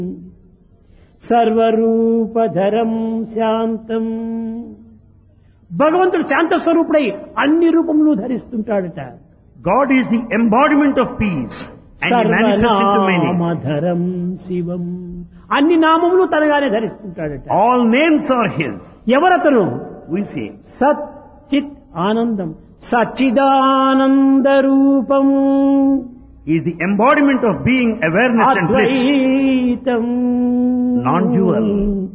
సర్వరూపధరం శాంతం భగవంతుడు శాంత స్వరూపుడై అన్ని రూపములు ధరిస్తుంటాడట God is the embodiment of peace and He manifests into many. సర్వనామధరం శివం అన్ని నామములు తనగానే ధరిస్తుంటాడట All names are His. ఎవరతను We say, సత్ చిత్ ఆనందం సచ్చిదానంద రూపం He is the embodiment of being awareness and bliss. అద్వైతం Non-dual.